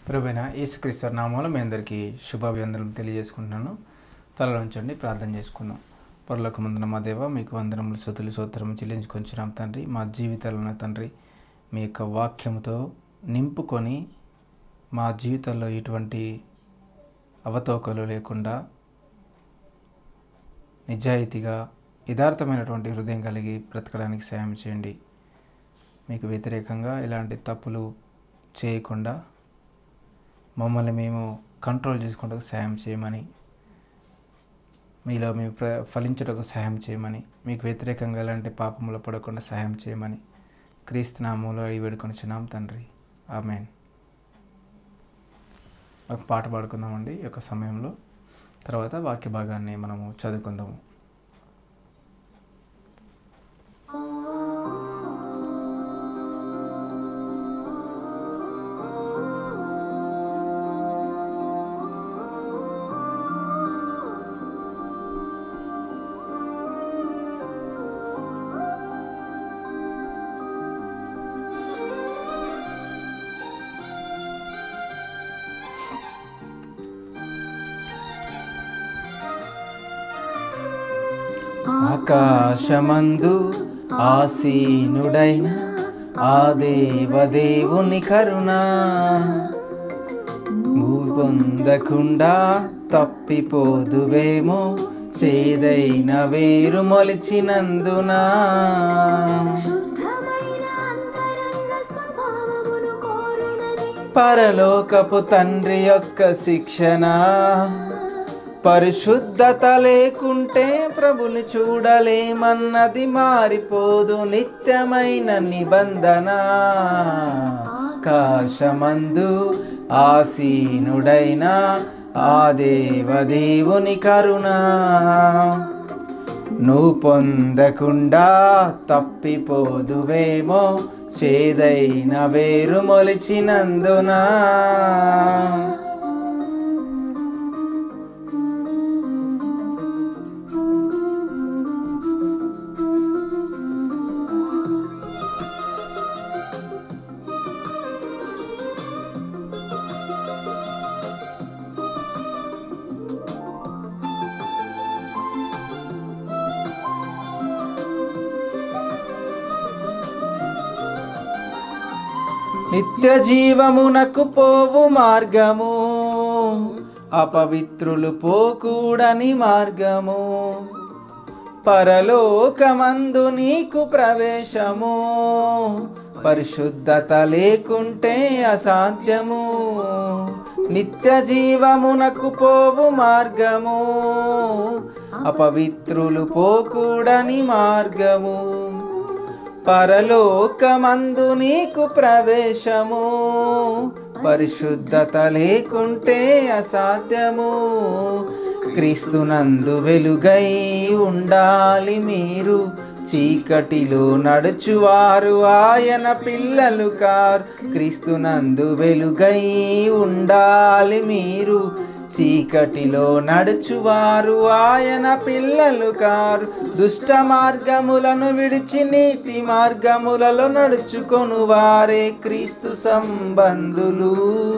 ప్రభువైన యేసుక్రీస్తు నామంలో మీ అందరికీ శుభాభివందనం తెలియజేసుకుంటున్నాను తలలో ఉంచండి ప్రార్థన చేసుకుందాం పొరలకు ముందున మా దేవ మీకు వందనములు స్థుతులు సోత్రం చెల్లించుకొంచున్నాం తండ్రి మా జీవితాలను తండ్రి మీ యొక్క వాక్యముతో నింపుకొని మా జీవితాల్లో ఎటువంటి అవతోకలు లేకుండా నిజాయితీగా యథార్థమైనటువంటి హృదయం కలిగి బ్రతకడానికి సాయం చేయండి మీకు వ్యతిరేకంగా ఎలాంటి తప్పులు చేయకుండా మమ్మల్ని మేము కంట్రోల్ చేసుకుంటూ సాయం చేయమని మీలో మేము ప్ర ఫలించుటకు సహాయం చేయమని మీకు వ్యతిరేకంగా ఎలాంటి పాపములో పడకుండా సహాయం చేయమని క్రీస్తు నామంలో అడిగి వేడుకొనిచున్నాం తండ్రి ఆమెన్ ఒక పాట పాడుకుందామండి ఈ యొక్క సమయంలో తర్వాత వాక్య భాగాన్ని మనము చదువుకుందాము ఆకాశమందు ఆసీనుడైన ఆ దేవదేవుని కరుణ భూమి పొందకుండా తప్పిపోదువేమో చేదైన వేరు మొలిచినందున శుద్ధమైన అంతరంగ స్వభావమును కోరినది పరలోకపు తండ్రి యొక్క శిక్షణ పరిశుద్ధత లేకుంటే ప్రభుని చూడలేమన్నది మారిపోదు నిత్యమైన నిబంధన ఆకాశమందు ఆసీనుడైన ఆ దేవదేవుని కరుణ నువ్వు పొందకుండా తప్పిపోదువేమో చేదైన వేరు మొలిచినందునా నిత్య జీవమునకు పోవు మార్గము అపవిత్రులు పోకూడని మార్గము పరలోకమందు నీకు ప్రవేశము పరిశుద్ధత లేకుంటే అసాధ్యము నిత్య జీవమునకు పోవు మార్గము అపవిత్రులు పోకూడని మార్గము పరలోకమందు నీకు ప్రవేశము పరిశుద్ధత లేకుంటే అసాధ్యము క్రీస్తునందు వెలుగై ఉండాలి మీరు చీకటిలో నడుచువారు ఆయన పిల్లలు కారు క్రీస్తునందు వెలుగై ఉండాలి మీరు చీకటిలో నడుచువారు ఆయన పిల్లలు కారు దుష్ట మార్గములను విడిచి నీతి మార్గములలో నడుచుకొను వారే క్రీస్తు సంబంధులు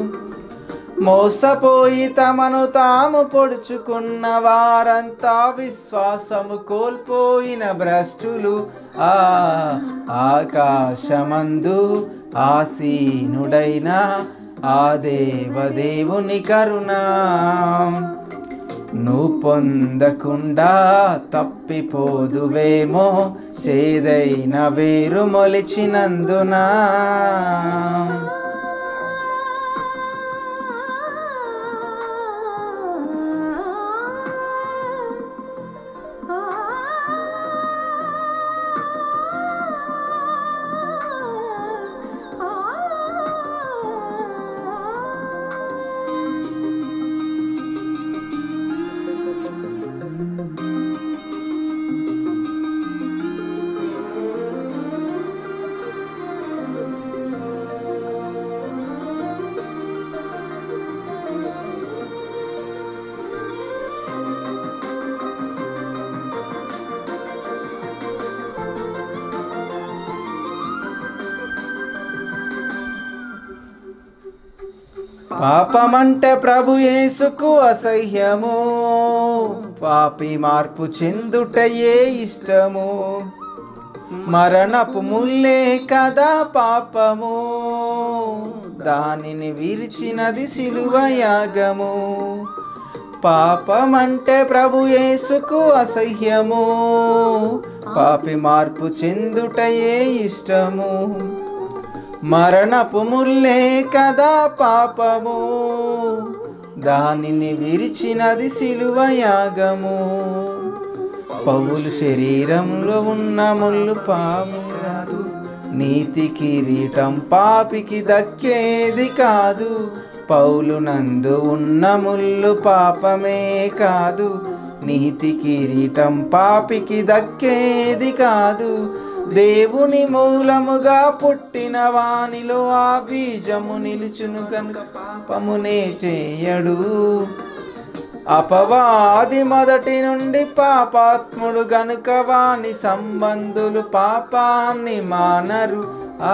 మోసపోయి తమను తాము పొడుచుకున్న వారంతా విశ్వాసము కోల్పోయిన భ్రష్టులు ఆ ఆకాశమందు ఆసీనుడైన ఆ దేవదేవుని కరుణ నువ్వు పొందకుండా తప్పిపోదువేమో చేదైన వేరు మొలిచినందునా పాపమంటే ప్రభు యేసుకు అసహ్యము పాపి మార్పు చెందుటయే ఇష్టము మరణపు ముల్లే కదా పాపము దానిని విరిచినది సిలువ యాగము పాపమంటే ప్రభు యేసుకు అసహ్యము పాపి మార్పు చెందుటయే ఇష్టము మరణపు ముల్లే కదా పాపము దానిని విరిచినది సిలువ యాగము పౌలు శరీరంలో ఉన్న ముళ్ళు పాము కాదు నీతి కిరీటం పాపికి దక్కేది కాదు పౌలు నందు ఉన్న ముళ్ళు పాపమే కాదు నీతి కిరీటం పాపికి దక్కేది కాదు దేవుని మూలముగా పుట్టిన వానిలో ఆ బీజము నిలుచును కనుక పాపమునే చేయడు అపవాది మొదటి నుండి పాపాత్ముడు గనుక వాని సంబంధులు పాపాన్ని మానరు ఆ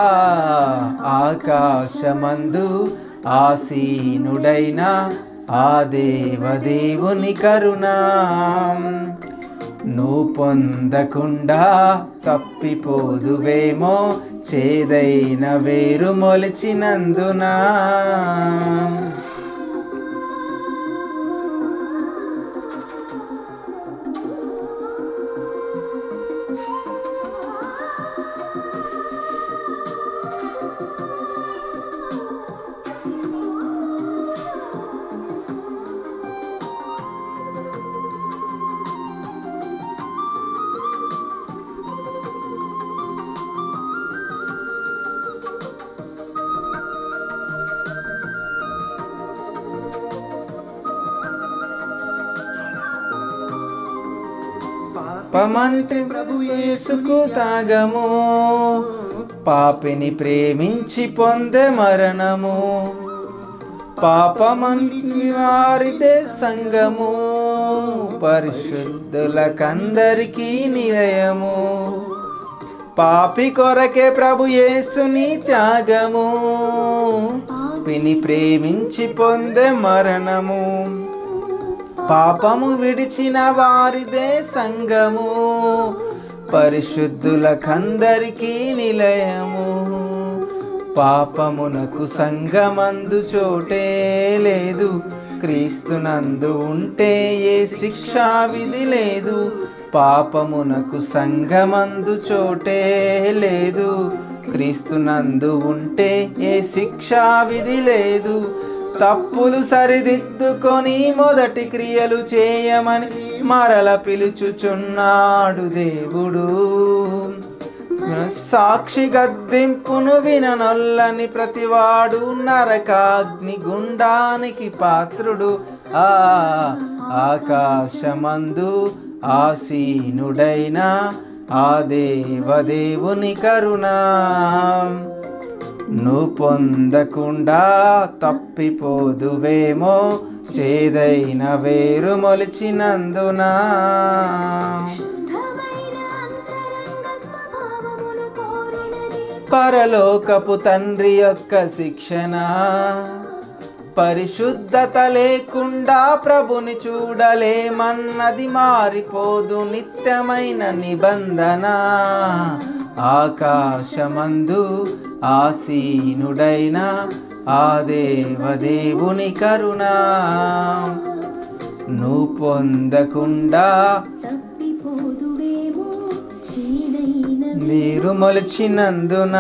ఆకాశమందు ఆసీనుడైన ఆ దేవదేవుని కరుణా నువ్వు పొందకుండా తప్పిపోదువేమో చేదైన వేరు మొలిచినందునా పాపమంటే ప్రభు యేసుకు తాగము పాపిని ప్రేమించి పొందే మరణము పాపమంటి వారిదే సంగము పరిశుద్ధులకందరికీ నిలయము పాపి కొరకే ప్రభు యేసుని త్యాగము పాపిని ప్రేమించి పొందే మరణము పాపము విడిచిన వారిదే సంగము పరిశుద్ధులకందరికీ నిలయము పాపమునకు సంగమందు చోటే లేదు క్రీస్తునందు ఉంటే ఏ శిక్షా విధి లేదు పాపమునకు సంగమందు చోటే లేదు క్రీస్తునందు ఉంటే ఏ శిక్షా విధి లేదు తప్పులు సరిదిద్దుకొని మొదటి క్రియలు చేయమని మరల పిలుచుచున్నాడు దేవుడు సాక్షి గద్దింపును విననొల్లని ప్రతివాడు నరకాగ్ని గుండానికి పాత్రుడు ఆ ఆకాశమందు ఆసీనుడైన ఆ దేవదేవుని కరుణా నువ్వు పొందకుండా తప్పిపోదువేమో చేదైన వేరు మొలిచినందునా శుద్ధమైన అంతరంగ స్వభావమును కోరినది పరలోకపు తండ్రి యొక్క శిక్షణ పరిశుద్ధత లేకుండా ప్రభుని చూడలేమన్నది మారిపోదు నిత్యమైన నిబంధన ఆకాశమందు ఆసీనుడైన ఆ దేవదేవుని కరుణా నువ్వు పొందకుండా తప్పిపోదువేమో చీడైన మీరు మొలిచినందున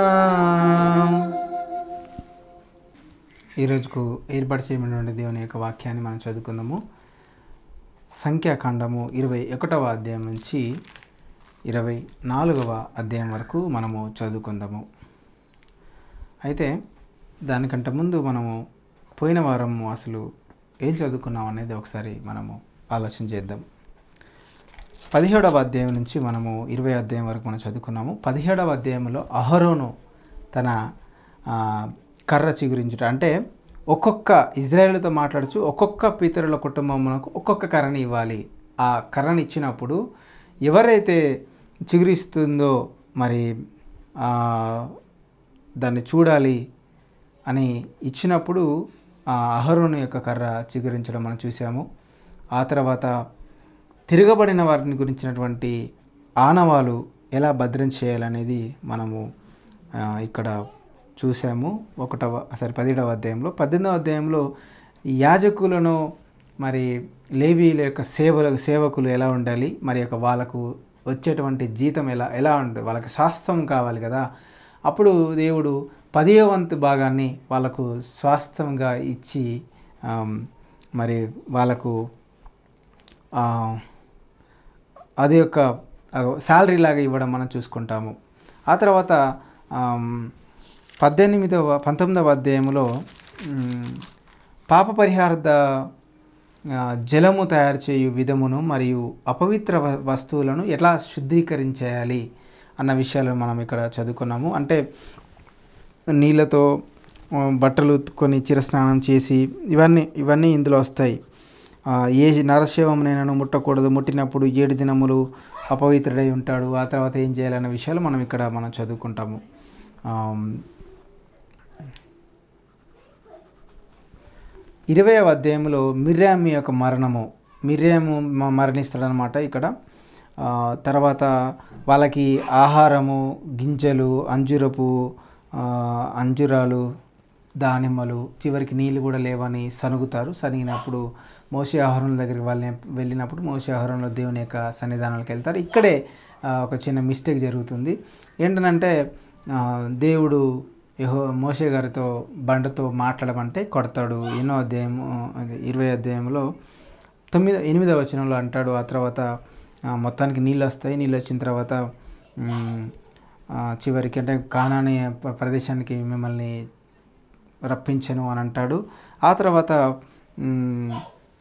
ఈరోజుకు ఏర్పాటు చేయబడిన దేవుని యొక్క వాక్యాన్ని మనం చదువుకుందాము సంఖ్యాకాండము ఇరవై ఒకటవ అధ్యాయం నుంచి ఇరవై నాలుగవ అధ్యాయం వరకు మనము చదువుకుందాము అయితే దానికంటే ముందు మనము పోయిన వారము అసలు ఏం చదువుకున్నాం అనేది ఒకసారి మనము ఆలోచన చేద్దాం పదిహేడవ అధ్యాయం నుంచి మనము ఇరవై అధ్యాయం వరకు మనం చదువుకున్నాము పదిహేడవ అధ్యాయంలో అహరోను తన ఆ, కర్ర చిగురించుట అంటే ఒక్కొక్క ఇజ్రాయేల్తో మాట్లాడుచు ఒక్కొక్క పితరుల కుటుంబమునకు ఒక్కొక్క కర్రని ఇవ్వాలి ఆ కర్రని ఇచ్చినప్పుడు ఎవరైతే చిగురిస్తుందో మరి ఆ, దాన్ని చూడాలి అని ఇచ్చినప్పుడు ఆ అహరోను యొక్క కర్ర చిగురించడం మనం చూసాము ఆ తర్వాత తిరగబడిన వారిని గురించినటువంటి ఆనవాలు ఎలా భద్రం చేయాలనేది మనము ఆ, ఇక్కడ చూసాము ఒకటవ సారీ పదిహేడవ అధ్యాయంలో పద్దెనిమిదవ అధ్యాయంలో ఈ యాజకులను మరి లేవీల యొక్క సేవల సేవకులు ఎలా ఉండాలి మరి యొక్క వాళ్ళకు వచ్చేటువంటి జీతం ఎలా ఎలా ఉండాలి వాళ్ళకి శాస్త్రం కావాలి కదా అప్పుడు దేవుడు పదివ వంతు భాగాన్ని వాళ్ళకు స్వాస్థ్యంగా ఇచ్చి ఆమ్, మరి వాళ్ళకు ఆ, అది యొక్క శాలరీ లాగా ఇవ్వడం మనం చూసుకుంటాము ఆ తర్వాత ఆమ్, పద్దెనిమిదవ పంతొమ్మిదవ అధ్యాయంలో మ్, పాప పరిహారార్థ ఆ, జలము తయారు చేయు విధమును మరియు అపవిత్ర వ- వస్తువులను ఎట్లా శుద్ధీకరించేయాలి అన్న విషయాలు మనం ఇక్కడ చదువుకున్నాము అంటే నీళ్ళతో ఆ, బట్టలు ఉతుక్కొని చిరస్నానం చేసి ఇవన్నీ ఇవన్నీ ఇందులో వస్తాయి ఆ, ఏ నరశివమునైనాను ముట్టకూడదు ముట్టినప్పుడు ఏడు దినములు అపవిత్రుడై ఉంటాడు ఆ తర్వాత ఏం చేయాలన్న విషయాలు మనం ఇక్కడ మనం చదువుకుంటాము ఆమ్, ఇరవైవ అధ్యాయంలో మిర్యామి యొక్క మరణము మిర్యాము మ- మరణిస్తాడనమాట ఇక్కడ ఆ, తర్వాత వాళ్ళకి ఆహారము గింజలు అంజురపు ఆ, అంజురాలు దానిమ్మలు చివరికి నీళ్ళు కూడా లేవని సనుగుతారు సనిగినప్పుడు మోసే ఆహారం దగ్గరికి వాళ్ళని వెళ్ళినప్పుడు మోసే ఆహారంలో దేవుని యొక్క సన్నిధానాలకు వెళ్తారు ఇక్కడే ఆ, ఒక చిన్న మిస్టేక్ జరుగుతుంది ఏంటనంటే ఆ, దేవుడు యహో మోషే గారితో బండతో మాట్లాడమంటే కొడతాడు ఎన్నో అధ్యాయం అది ఇరవై అధ్యాయంలో తొమ్మిది ఎనిమిదవ వచనంలో అంటాడు ఆ తర్వాత ఆ, మొత్తానికి నీళ్ళు వస్తాయి నీళ్ళు వచ్చిన తర్వాత మ్, ఆ, చివరికి అంటే కానాని ప్ర- ప్రదేశానికి మిమ్మల్ని రప్పించను అని అంటాడు ఆ తర్వాత మ్,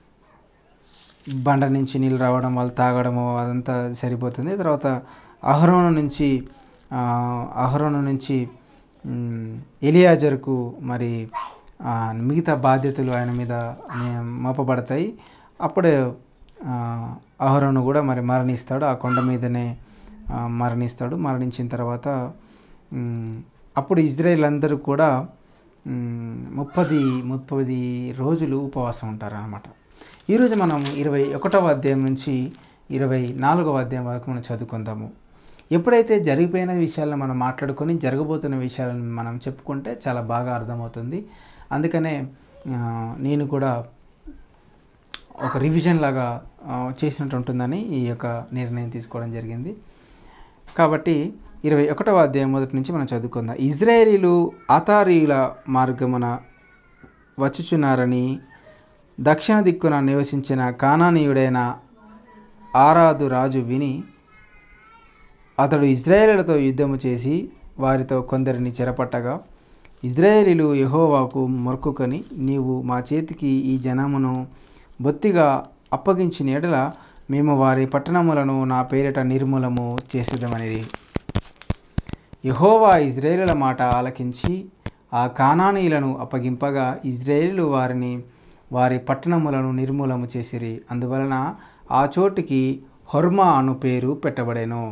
బండ నుంచి నీళ్ళు రావడం వాళ్ళు తాగడము అదంతా సరిపోతుంది తర్వాత అహరోను నుంచి ఆ, అహరోను నుంచి మ్, ఎలియాజర్కు మరి ఆ, మిగతా బాధ్యతలు ఆయన మీద నే- మోపబడతాయి అప్పుడే ఆ, అహరోను కూడా మరి మరణిస్తాడు ఆ కొండ మీదనే ఆ, మరణిస్తాడు మరణించిన తర్వాత మ్, అప్పుడు ఇజ్రాయేల్ అందరూ కూడా మ్, ముప్పది ముప్పది రోజులు ఉపవాసం ఉంటారు అన్నమాట ఈరోజు మనం ఇరవై ఒకటవ అధ్యాయం నుంచి ఇరవై నాలుగవ అధ్యాయం వరకు మనం చదువుకుందాము ఎప్పుడైతే జరిగిపోయిన విషయాలను మనం మాట్లాడుకొని జరగబోతున్న విషయాలను మనం చెప్పుకుంటే చాలా బాగా అర్థమవుతుంది అందుకనే ఆ, నేను కూడా ఒక రివిజన్ లాగా ఆ, చేసినట్టు ఉంటుందని ఈ యొక్క నిర్ణయం తీసుకోవడం జరిగింది కాబట్టి ఇరవై ఒకటవ అధ్యాయం మొదటి నుంచి మనం చదువుకుందాం ఇజ్రాయేలీలు అతారీయుల మార్గమున వచ్చుచున్నారని దక్షిణ దిక్కున నివసించిన కానానీయుడైన ఆరాదు రాజు విని అతడు ఇజ్రాయేలులతో యుద్ధము చేసి వారితో కొందరిని చెరపట్టగా ఇజ్రాయేలీలు యెహోవాకు మొక్కుకొని నీవు మా చేతికి ఈ జనమును బొత్తిగా అప్పగించిన ఎడల మేము వారి పట్టణములను నా పేరిట నిర్మూలము చేసేదమనిది యెహోవా ఇజ్రాయేలుల మాట ఆలకించి ఆ కానానీయులను అప్పగింపగా ఇజ్రాయేలు వారిని వారి పట్టణములను నిర్మూలము చేసిరి అందువలన ఆ చోటికి హొర్మా అను పేరు పెట్టబడెను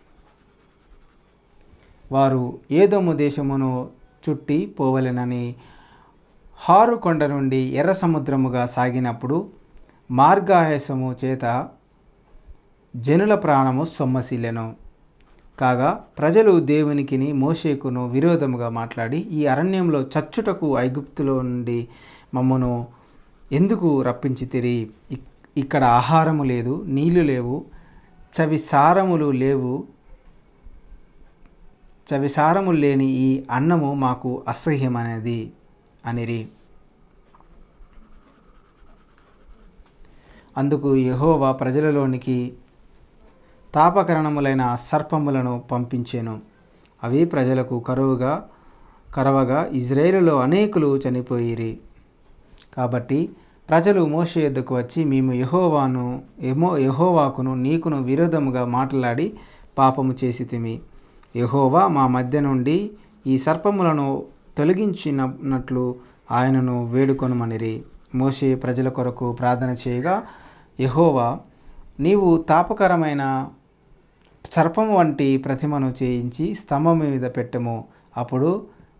వారు ఏదోము దేశమును చుట్టి పోవలెనని హారు కొండ నుండి ఎర్ర సముద్రముగా సాగినప్పుడు మార్గాహేసము చేత జనుల ప్రాణము సొమ్మసిల్లెను కాగా ప్రజలు దేవునికిని మోషేకును విరోధముగా మాట్లాడి ఈ అరణ్యంలో చచ్చుటకు ఐగుప్తులో నుండి మమ్మను ఎందుకు రప్పించితిరి ఇక్- ఇక్కడ ఆహారము లేదు నీళ్లు లేవు చవి సారములు లేవు చవిసారములు లేని ఈ అన్నము మాకు అసహ్యమనేది అనిరి అందుకు యెహోవా ప్రజలలోనికి తాపకరణములైన సర్పములను పంపించెను అవి ప్రజలకు కరువుగా కరవగా ఇజ్రాయేలులో అనేకులు చనిపోయిరి కాబట్టి ప్రజలు మోషే యొద్దకు వచ్చి మేము యెహోవాను ఎమో యెహోవాకును నీకును విరోధముగా మాట్లాడి పాపము చేసితిమి యెహోవా మా మధ్య నుండి ఈ సర్పములను తొలగించినట్లు ఆయనను వేడుకొనమనిరి మోషే ప్రజల కొరకు ప్రార్థన చేయగా యెహోవా నీవు తాపకరమైన సర్పము వంటి ప్రతిమను చేయించి స్తంభం మీద పెట్టము అప్పుడు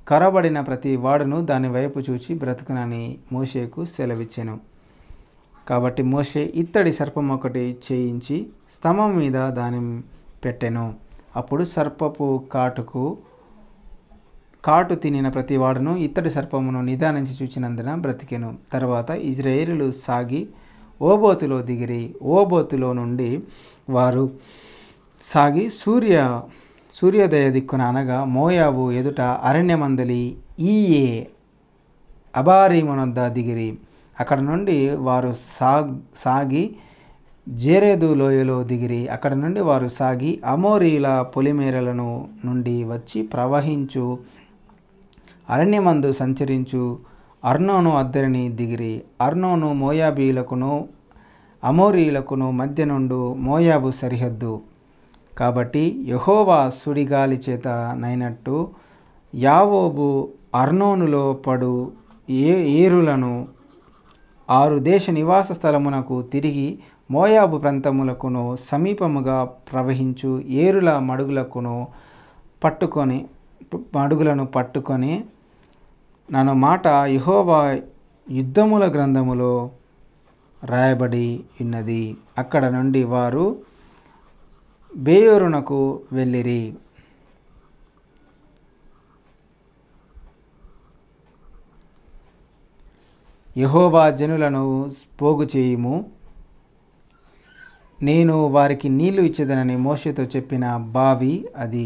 కరబడిన ప్రతి వాడును దాని వైపు చూచి బ్రతుకునని మోషేకు సెలవిచ్చెను కాబట్టి మోషే ఇత్తడి సర్పం ఒకటి చేయించి స్తంభం మీద దాని పెట్టెను అప్పుడు సర్పపు కాటుకు కాటు తినిన ప్రతి వాడును ఇత్తడి సర్పమును నిదానించి చూచినందున బ్రతికెను తర్వాత ఇజ్రాయేలులు సాగి ఓబోతులో దిగిరి ఓబోతులో నుండి వారు సాగి సూర్య సూర్యోదయ దిక్కున అనగా మోయాబు ఎదుట అరణ్యమందలి ఈయే అబారీమునొద్ద దిగిరి అక్కడ నుండి వారు సాగ్ సాగి జేరేదు లోయలో దిగిరి అక్కడ నుండి వారు సాగి అమోరీల పొలిమేరలను నుండి వచ్చి ప్రవహించు అరణ్యమందు సంచరించు అర్నోను అద్దరిని దిగిరి అర్నోను మోయాబీలకును అమోరీలకును మధ్య నుండు మోయాబు సరిహద్దు కాబట్టి యహోవా సుడిగాలి చేత నైనట్టు యావోబు అర్నోనులో పడు ఏ ఏరులను ఆరు దేశ నివాస స్థలమునకు తిరిగి మోయాబు ప్రాంతములకును సమీపముగా ప్రవహించు ఏరుల మడుగులకును పట్టుకొని మడుగులను పట్టుకొని నన్ను మాట యహోవా యుద్ధముల గ్రంథములో రాయబడి ఉన్నది అక్కడ నుండి వారు బేయోరునకు వెళ్ళిరి యహోవా జనులను పోగు చేయుము నేను వారికి నీళ్లు ఇచ్చేదనని మోషతో చెప్పిన బావి అది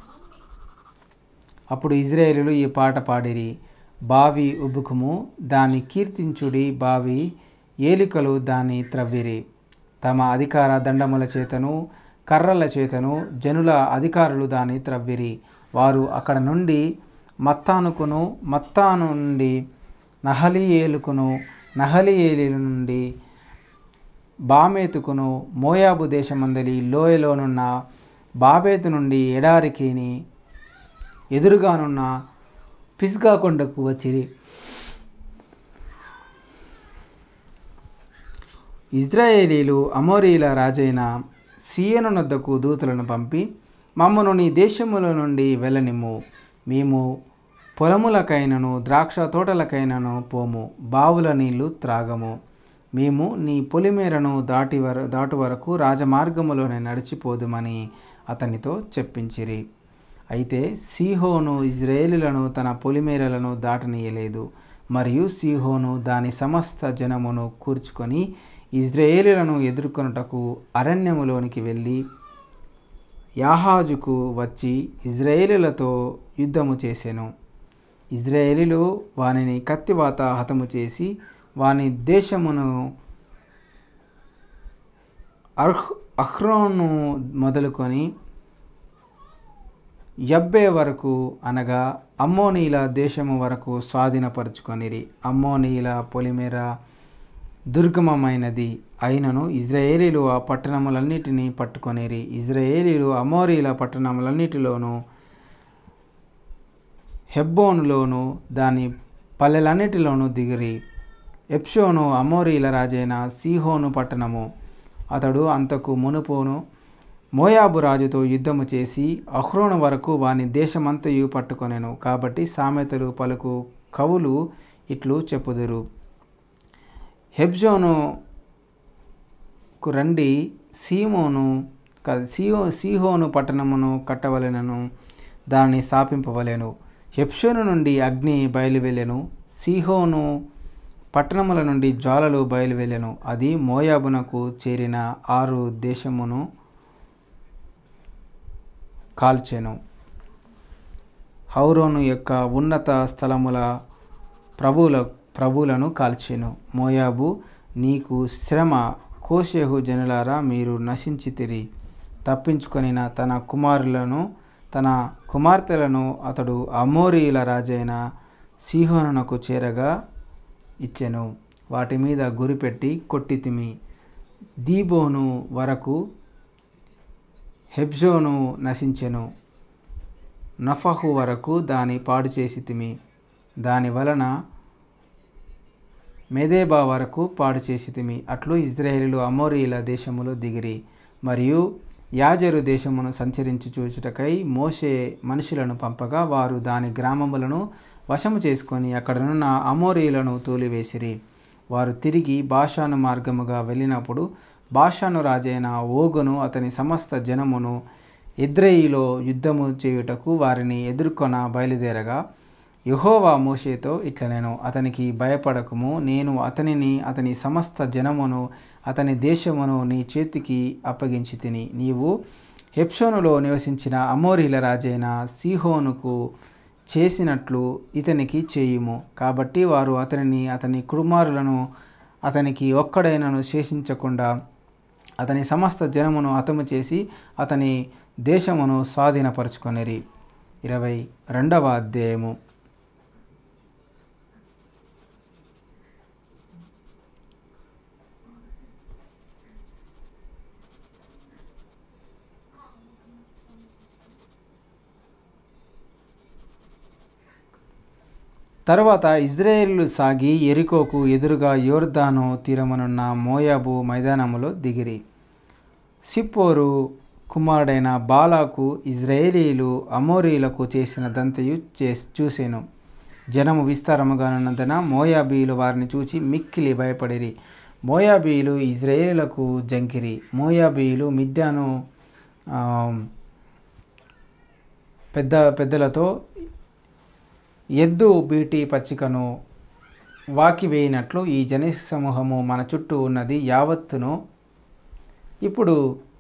అప్పుడు ఇజ్రాయేలులు ఈ పాట పాడిరి బావి ఉబుకుము దాన్ని కీర్తించుడి బావి ఏలికలు దాన్ని త్రవ్విరి తమ అధికార దండముల చేతను కర్రల చేతను జనుల అధికారులు దాన్ని త్రవ్విరి వారు అక్కడ నుండి మత్తానుకును మత్తాను నుండి నహలియేలుకును నహలియేలు నుండి బామేతుకును మోయాబు దేశమందలి లోయలోనున్న బాబేతు నుండి ఎడారికిని ఎదురుగానున్న పిస్గా కొండకు వచ్చిరి ఇజ్రాయేలీలు అమోరీల రాజైన సీయను నద్దకు దూతలను పంపి మమ్మను నీ దేశముల నుండి వెళ్ళనిమ్ము మేము పొలములకైనను ద్రాక్ష తోటలకైనను పోము బావుల నీళ్లు త్రాగము మేము నీ పొలిమేరను దాటి వర దాటు వరకు రాజమార్గములోనే నడిచిపోదుమని అతనితో చెప్పించిరి అయితే సీహోను ఇజ్రాయేలులను తన పొలిమేరలను దాటనీయలేదు మరియు సీహోను దాని సమస్త జనమును కూర్చుకొని ఇజ్రాయేలులను ఎదుర్కొనుటకు అరణ్యములోనికి వెళ్ళి యాహాజుకు వచ్చి ఇజ్రాయేలులతో యుద్ధము చేసెను ఇజ్రాయేలీలు వానిని కత్తివాత హతము చేసి వాని దేశమును అర్హ్ అహ్రోను మొదలుకొని యబ్బే వరకు అనగా అమ్మోనీల దేశము వరకు స్వాధీనపరుచుకొనిరి అమ్మోనీల పొలిమేర దుర్గమమైనది అయినను ఇజ్రాయేలీలు ఆ పట్టణములన్నిటినీ పట్టుకొనిరి ఇజ్రాయేలీలు అమోరీల పట్టణములన్నిటిలోనూ హెబ్బోనులోను దాని పల్లెలన్నిటిలోనూ దిగిరి ఎప్షోను అమోరీల రాజైన సీహోను పట్టణము అతడు అంతకు మునుపోను మోయాబు రాజుతో యుద్ధము చేసి అహ్రోను వరకు వాని దేశమంతయు పట్టుకొనెను కాబట్టి సామెతలు పలుకు కవులు ఇట్లు చెప్పుదురు హెబ్జోనుకు రండి సీమోను కాదు సీహో సీహోను పట్టణమును కట్టవలెనను దానిని స్థాపింపవలెను హెప్షోను నుండి అగ్ని బయలువెళ్ళెను సీహోను పట్టణముల నుండి జ్వాలలు బయలువెళ్ళెను అది మోయాబునకు చేరిన ఆరు దేశమును కాల్చెను హౌరోను యొక్క ఉన్నత స్థలముల ప్రభువుల ప్రభువులను కాల్చెను మోయాబు నీకు శ్రమ కోషేహు జనులారా మీరు నశించితిరి తప్పించుకొనిన తన కుమారులను తన కుమార్తెలను అతడు అమోరీల రాజైన సీహోనునకు చేరగా ఇచ్చెను వాటి మీద గురిపెట్టి కొట్టితిమి దీబోను వరకు హెబ్జోను నశించెను నఫహు వరకు దాని పాడు చేసి తిమి దాని వలన మెదేబా వరకు పాడు చేసి తిమి అట్లు ఇజ్రాయేలీలు అమోరీల దేశములో దిగిరి మరియు యాజరు దేశమును సంచరించి చూచుటకై మోషే మనుషులను పంపగా వారు దాని గ్రామములను వశము చేసుకొని అక్కడనున్న అమోరీలను తోలివేసిరి వారు తిరిగి భాషాను మార్గముగా వెళ్ళినప్పుడు భాషాను రాజైన ఓగును అతని సమస్త జనమును ఇద్రయిలో యుద్ధము చేయుటకు వారిని ఎదుర్కొన బయలుదేరగా యహోవా మోషేతో ఇట్లా నేను అతనికి భయపడకము నేను అతనిని అతని సమస్త జనమును అతని దేశమును నీ చేతికి అప్పగించి తిని నీవు హెప్షోనులో నివసించిన అమోరీల రాజైన సీహోనుకు చేసినట్లు ఇతనికి చేయుము కాబట్టి వారు అతనిని అతని కుమారులను అతనికి ఒక్కడైనను శేషించకుండా అతని సమస్త జనమును హతము చేసి అతని దేశమును స్వాధీనపరుచుకొనిరి ఇరవై రెండవ అధ్యాయము తరువాత ఇజ్రాయేలు సాగి ఎరికోకు ఎదురుగా యోర్దాను తీరమనున్న మోయాబు మైదానములో దిగిరి సిప్పోరు కుమారుడైన బాలాకు ఇజ్రాయేలీలు అమోరీలకు చేసిన దంతయు చే చూసెను జనము విస్తారముగానున్నందున మోయాబీలు వారిని చూచి మిక్కిలి భయపడిరి మోయాబీలు ఇజ్రాయేలులకు జంకిరి మోయాబీలు మిద్యాను ఆ, పెద్ద పెద్దలతో ఎద్దు బీటి పచ్చికను వాకి వేయినట్లు ఈ జన సమూహము మన చుట్టూ ఉన్నది యావత్తును ఇప్పుడు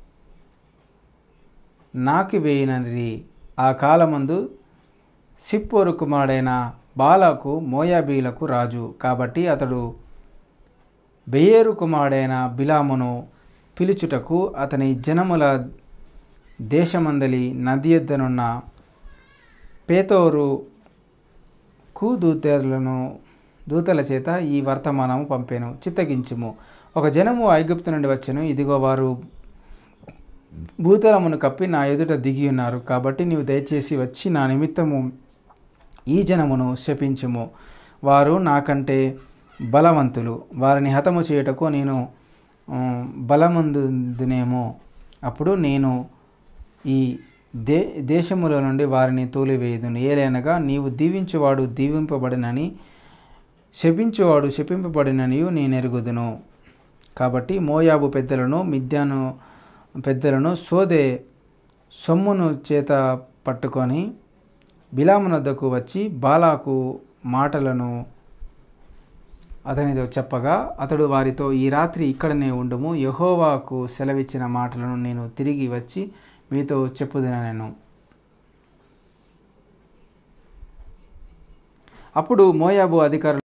నాకి వేయినది ఆ కాలమందు సిప్పోరు కుమారుడైన బాలకు మోయాబీలకు రాజు కాబట్టి అతడు బెయేరు కుమారుడైన బిలామును పిలుచుటకు అతని జనముల దేశమందలి నది ఎద్దనున్న పేతోరు కు దూతలను దూతల చేత ఈ వర్తమానము పంపాను చిత్తగించుము ఒక జనము ఐగుప్తు నుండి వచ్చెను ఇదిగో వారు భూతలమును కప్పి నా ఎదుట దిగి ఉన్నారు కాబట్టి నీవు దయచేసి వచ్చి నా నిమిత్తము ఈ జనమును శపించుము వారు నాకంటే బలవంతులు వారిని హతము చేయుటకు నేను ఉమ్, బలమందునేమో అప్పుడు నేను ఈ దే దేశముల నుండి వారిని తోలివేయుదును ఏలైనగా నీవు దీవించువాడు దీవింపబడినని శపించువాడు శపింపబడిననియు నేను ఎరుగుదును కాబట్టి మోయాబు పెద్దలను మిద్యాను పెద్దలను సోదే సొమ్మును చేత పట్టుకొని బిలామునద్దకు వచ్చి బాలాకు మాటలను అతనితో చెప్పగా అతడు వారితో ఈ రాత్రి ఇక్కడనే ఉండుము యహోవాకు సెలవిచ్చిన మాటలను నేను తిరిగి వచ్చి మీతో చెప్పుదునను అప్పుడు మోయాబు అధికారులు